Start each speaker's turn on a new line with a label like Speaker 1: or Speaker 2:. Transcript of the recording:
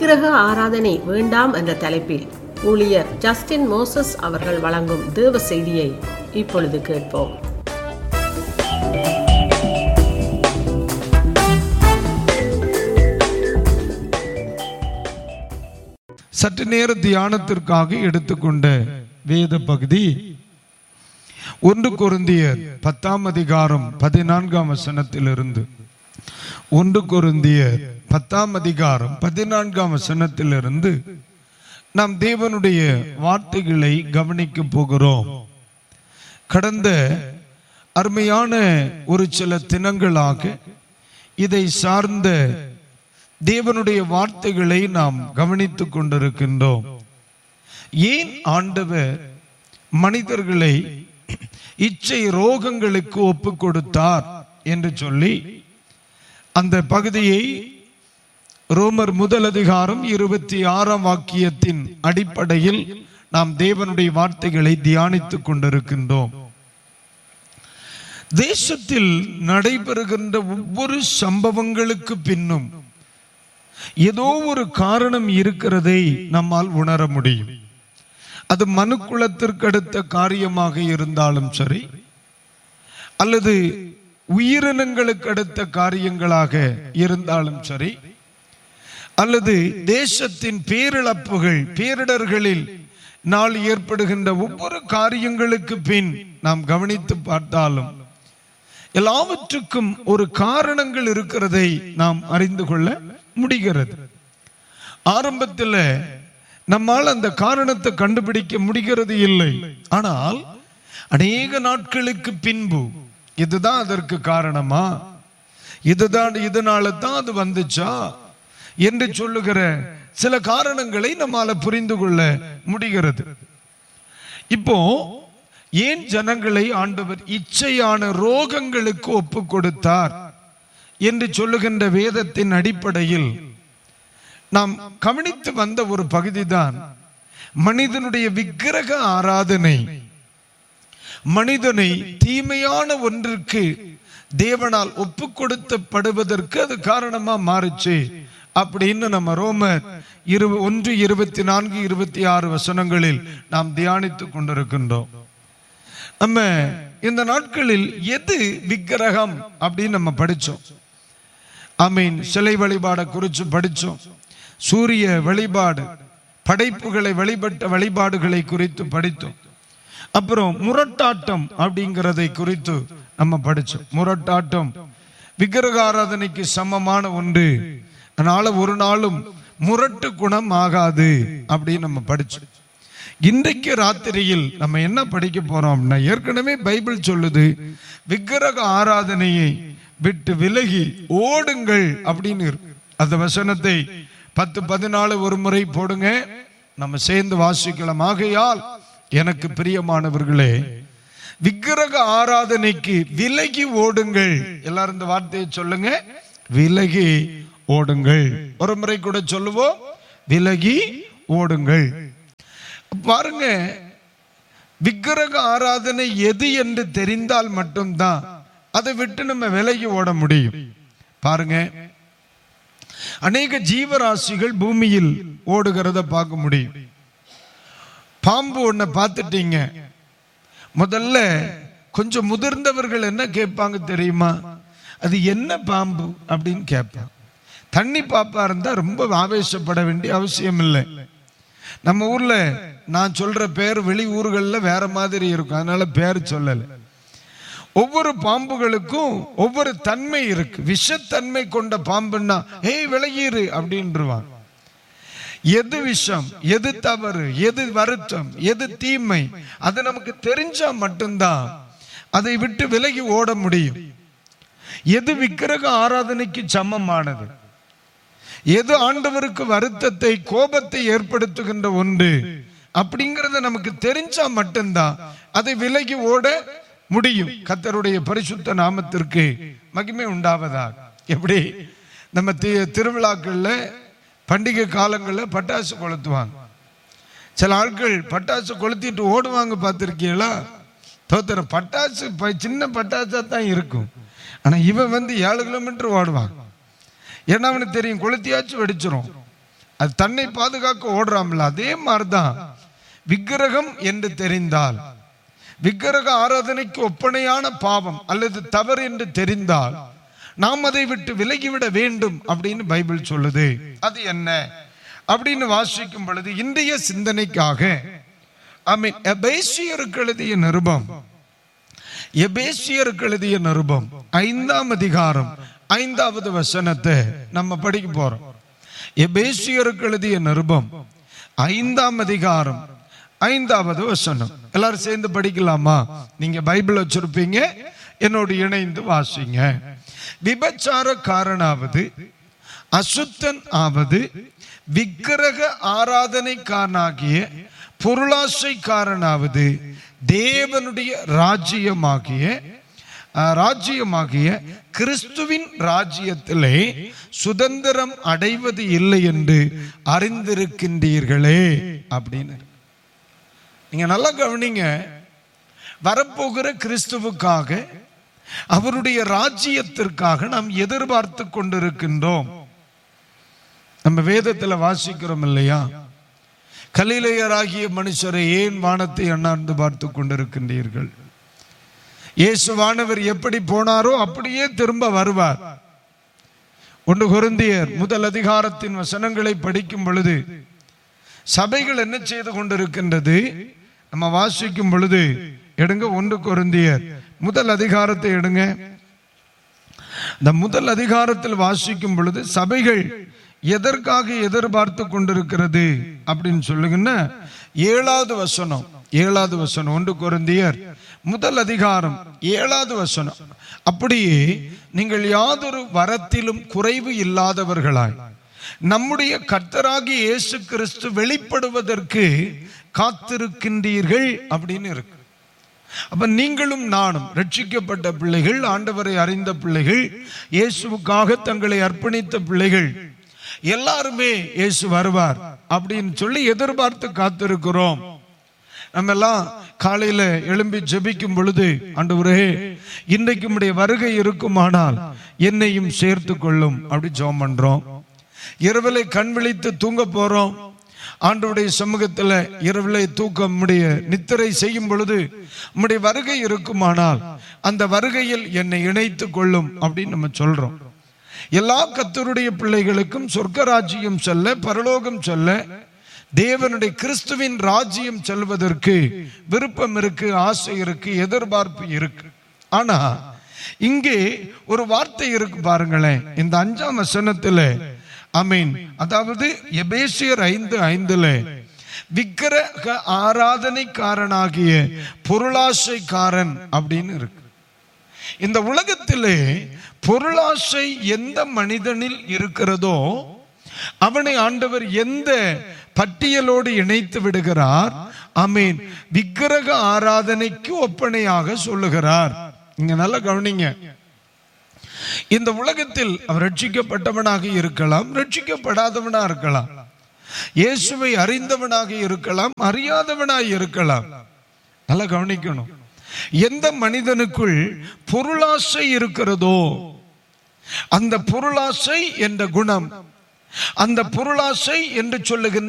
Speaker 1: விக்கிரக ஆராதனை வேண்டாம் என்ற தலைப்பில் ஊழியர் ஜஸ்டின் மோசஸ் அவர்கள் வழங்கும் தேவ செய்தியை இப்பொழுது கேட்போம்
Speaker 2: சற்று நேர தியானத்திற்காக எடுத்துக்கொண்ட வேத பகுதி ஒன்று கொருந்தியர் பத்தாம் அதிகாரம் பதினான்காம் வசனத்திலிருந்து ஒன்று கொருந்தியர் பத்தாம் அதிகாரம் பதினான்காம் வசனத்திலிருந்து நாம் தேவனுடைய வார்த்தைகளை கவனிக்க போகிறோம் கடந்த அருமையான ஒரு சில தினங்களாக இதை சார்ந்த தேவனுடைய வார்த்தைகளை நாம் கவனித்துக் கொண்டிருக்கின்றோம் ஏன் ஆண்டவர் மனிதர்களை இச்சை ரோகங்களுக்கு ஒப்பு கொடுத்தார் என்று சொல்லி அந்த பகுதியை ரோமர் முதல் அதிகாரம் இருபத்தி ஆறாம் வாக்கியத்தின் அடிப்படையில் நாம் தேவனுடைய வார்த்தைகளை தியானித்துக் கொண்டிருக்கின்றோம் தேசத்தில் நடைபெறுகின்ற ஒவ்வொரு சம்பவங்களுக்கு பின்னும் ஏதோ ஒரு காரணம் இருக்கிறதை நம்மால் உணர முடியும் அது மனுக்குலத்திற்கு அடுத்த காரியமாக இருந்தாலும் சரி அல்லது உயிரினங்களுக்கு அடுத்த காரியங்களாக இருந்தாலும் சரி அல்லது தேசத்தின் பேரிழப்புகள் பேரிடர்களில் நாள் ஏற்படுகின்ற ஒவ்வொரு காரியங்களுக்கு பின் நாம் கவனித்து பார்த்தாலும் எல்லாவற்றுக்கும் ஒரு காரணங்கள் இருக்கிறதை நாம் அறிந்து கொள்ள முடிகிறது ஆரம்பத்தில் நம்மால் அந்த காரணத்தை கண்டுபிடிக்க முடிகிறது இல்லை ஆனால் அநேக நாட்களுக்கு பின்பு இதுதான் அதற்கு காரணமா இதுதான் இதனால தான் அது வந்துச்சா என்று சொல்லுகிற சில காரணங்களை நம்மால புரிந்து கொள்ள முடிகிறது இப்போ ஏன் ஜனங்களை ஆண்டவர் இச்சையான ரோகங்களுக்கு ஒப்பு கொடுத்தார் என்று சொல்லுகின்ற வேதத்தின் அடிப்படையில் நாம் கவனித்து வந்த ஒரு பகுதிதான் மனிதனுடைய விக்கிரக ஆராதனை மனிதனை தீமையான ஒன்றிற்கு தேவனால் ஒப்பு கொடுத்தப்படுவதற்கு அது காரணமா மாறுச்சு அப்படின்னு நம்ம ரோமர் இரு ஒன்று இருபத்தி நான்கு இருபத்தி ஆறு வசனங்களில் நாம் தியானித்துக் கொண்டிருக்கின்றோம் நம்ம இந்த நாட்களில் எது விக்கிரகம் அப்படின்னு நம்ம படிச்சோம் ஐ மீன் சிலை வழிபாடை குறித்து படிச்சோம் சூரிய வழிபாடு படைப்புகளை வழிபட்ட வழிபாடுகளை குறித்து படித்தோம் அப்புறம் முரட்டாட்டம் அப்படிங்கிறதை குறித்து நம்ம படிச்சோம் முரட்டாட்டம் விக்கிரக ஆராதனைக்கு சமமான ஒன்று அதனால ஒரு நாளும் முரட்டு குணம் ஆகாது அப்படின்னு நம்ம படிச்சோம் இன்றைக்கு ராத்திரியில் நம்ம என்ன படிக்க போறோம்னா ஏற்கனவே பைபிள் சொல்லுது விக்கிரக ஆராதனையை விட்டு விலகி ஓடுங்கள் அப்படின்னு இருக்கு அந்த வசனத்தை பத்து பதினாலு ஒரு முறை போடுங்க நம்ம சேர்ந்து வாசிக்கலாம் ஆகையால் எனக்கு பிரியமானவர்களே விக்கிரக ஆராதனைக்கு விலகி ஓடுங்கள் எல்லாரும் இந்த வார்த்தையை சொல்லுங்க விலகி ஓடுங்கள் ஒரு முறை கூட சொல்லுவோம் விலகி ஓடுங்கள் பாருங்க விக்கிரக ஆராதனை எது என்று தெரிந்தால் மட்டும்தான் அதை விட்டு நம்ம விலகி ஓட முடியும் பாருங்க அநேக ஜீவராசிகள் பூமியில் ஓடுகிறத பார்க்க முடியும் பாம்பு ஒன்ன பார்த்துட்டீங்க முதல்ல கொஞ்சம் முதிர்ந்தவர்கள் என்ன கேட்பாங்க தெரியுமா அது என்ன பாம்பு அப்படின்னு கேட்பாங்க தண்ணி பாப்பா இருந்தா ரொம்ப ஆவேசப்பட வேண்டிய அவசியம் இல்லை நம்ம ஊர்ல நான் சொல்ற பேர் வெளி ஊர்கள்ல வேற மாதிரி இருக்கும் அதனால பேர் சொல்லல ஒவ்வொரு பாம்புகளுக்கும் ஒவ்வொரு தன்மை இருக்கு விஷத்தன்மை கொண்ட பாம்புன்னா ஏய் விலகிரு அப்படின்றாங்க எது விஷம் எது தவறு எது வருத்தம் எது தீமை அது நமக்கு தெரிஞ்சா மட்டும்தான் அதை விட்டு விலகி ஓட முடியும் எது விக்கிரக ஆராதனைக்கு சமமானது எது ஆண்டவருக்கு வருத்தத்தை கோபத்தை ஏற்படுத்துகின்ற ஒன்று அப்படிங்கறத நமக்கு தெரிஞ்சா மட்டும்தான் அதை விலகி ஓட முடியும் கத்தருடைய பரிசுத்த நாமத்திற்கு மகிமை உண்டாவதாக எப்படி நம்ம தி- திருவிழாக்கள்ல பண்டிகை காலங்களில் பட்டாசு கொளுத்துவாங்க சில ஆட்கள் பட்டாசு கொளுத்திட்டு ஓடுவாங்க பார்த்துருக்கீங்களா தோத்திர பட்டாசு ப- சின்ன பட்டாசா தான் இருக்கும் ஆனா இவன் வந்து ஏழு கிலோமீட்டர் ஓடுவான் ஏன்னா அவனுக்கு தெரியும் கொளுத்தியாச்சும் வெடிச்சிரும் அது தன்னை பாதுகாக்க ஓடுறாமல அதே மாதிரிதான் விக்கிரகம் என்று தெரிந்தால் விக்கிரக ஆராதனைக்கு ஒப்பனையான பாவம் அல்லது தவறு என்று தெரிந்தால் நாம் அதை விட்டு விலகிவிட வேண்டும் அப்படின்னு பைபிள் சொல்லுது அது என்ன அப்படின்னு வாசிக்கும் பொழுது இன்றைய சிந்தனைக்காக ஐ மீன் எபேசியருக்கு எழுதிய நிருபம் எபேசியருக்கு எழுதிய நிருபம் ஐந்தாம் அதிகாரம் ஐந்தாவது வசனத்தை நம்ம படிக்க போறோம் எபேசியருக்கு எழுதிய நிருபம் ஐந்தாம் அதிகாரம் ஐந்தாவது வசனம் எல்லாரும் சேர்ந்து படிக்கலாமா நீங்க பைபிள் வச்சிருப்பீங்க என்னோடு இணைந்து வாசிங்க விபச்சாரக்காரனாவது அசுத்தன் ஆவது விக்கிரக ஆராதனைக்காரனாகிய பொருளாசைக்காரனாவது தேவனுடைய ராஜ்யமாகிய அஹ், ராஜ்யமாகிய கிறிஸ்துவின் ராஜ்யத்திலே சுதந்திரம் அடைவது இல்லை என்று அறிந்திருக்கின்றீர்களே அப்படின்னு நீங்க நல்லா கவனிங்க வரப்போகிற கிறிஸ்துவுக்காக அவருடைய ராஜ்யத்திற்காக நாம் எதிர்பார்த்து கொண்டிருக்கின்றோம் நம்ம வேதத்துல வாசிக்கிறோம் இல்லையா கலிலேயராகிய மனுஷரை ஏன் வானத்தை அண்ணாந்து பார்த்து கொண்டிருக்கின்றீர்கள் இயேசுவானவர் எப்படி போனாரோ அப்படியே திரும்ப வருவார் ஒன்று குருந்தியர் முதல் அதிகாரத்தின் வசனங்களை படிக்கும் பொழுது சபைகள் என்ன செய்து கொண்டிருக்கின்றது நம்ம வாசிக்கும் பொழுது எடுங்க ஒன்று குருந்தியர் முதல் அதிகாரத்தை எடுங்க இந்த முதல் அதிகாரத்தில் வாசிக்கும் பொழுது சபைகள் எதற்காக எதிர்பார்த்து கொண்டிருக்கிறது அப்படின்னு சொல்லுங்கன்னா ஏழாவது வசனம் ஏழாவது வசனம் ஒன்று குருந்தியர் முதல் அதிகாரம் ஏழாவது வசனம் அப்படியே நீங்கள் யாதொரு வரத்திலும் குறைவு இல்லாதவர்களாய் நம்முடைய கர்த்தராகிய இயேசு கிறிஸ்து வெளிப்படுவதற்கு காத்திருக்கின்றீர்கள் அப்படின்னு இருக்கு அப்ப நீங்களும் நானும் ரட்சிக்கப்பட்ட பிள்ளைகள் ஆண்டவரை அறிந்த பிள்ளைகள் இயேசுவுக்காக தங்களை அர்ப்பணித்த பிள்ளைகள் எல்லாருமே இயேசு வருவார் அப்படின்னு சொல்லி எதிர்பார்த்து காத்திருக்கிறோம் நம்ம எல்லாம் காலையில எழும்பி ஜெபிக்கும் பொழுது ஆண்டவரே இன்றைக்கு உம்முடைய வருகை இருக்குமானால் என்னையும் சேர்த்து கொள்ளும் அப்படி ஜெபம் பண்றோம் இரவிலே கண் விழித்து தூங்க போறோம் ஆண்டவருடைய சமூகத்துல இரவிலே தூக்கம் முடிய நித்திரை செய்யும் பொழுது உம்முடைய வருகை இருக்குமானால் அந்த வருகையில் என்னை இணைத்து கொள்ளும் அப்படின்னு நம்ம சொல்றோம் எல்லா கத்தருடைய பிள்ளைகளுக்கும் சொர்க்க ராஜ்யம் செல்ல பரலோகம் செல்ல தேவனுடைய கிறிஸ்துவின் ராஜ்யம் செல்வதற்கு விருப்பம் இருக்கு ஆசை இருக்கு எதிர்பார்ப்பு இருக்கு ஆனா இங்கே ஒரு வார்த்தை இருக்கு பாருங்களேன் இந்த அஞ்சாம் வசனத்துல அமீன் அதாவது எபேசியர் ஐந்து ஐந்துல விக்கிரக ஆராதனைக்காரனாகிய பொருளாசைக்காரன் அப்படின்னு இருக்கு இந்த உலகத்திலே பொருளாசை எந்த மனிதனில் இருக்கிறதோ அவனை ஆண்டவர் எந்த பட்டியலோடு இணைத்து விடுகிறார் அமீன் விக்கிரக ஆராதனைக்கு ஒப்பனையாக சொல்லுகிறார் இங்க நல்லா கவனிங்க இந்த உலகத்தில் அவர் ரட்சிக்கப்பட்டவனாக இருக்கலாம் ரட்சிக்கப்படாதவனா இருக்கலாம் இயேசுவை அறிந்தவனாக இருக்கலாம் அறியாதவனாய் இருக்கலாம் நல்லா கவனிக்கணும் எந்த மனிதனுக்குள் பொருளாசை இருக்கிறதோ அந்த பொருளாசை என்ற குணம் அந்த பொருளாசை என்று சொல்லுகின்ற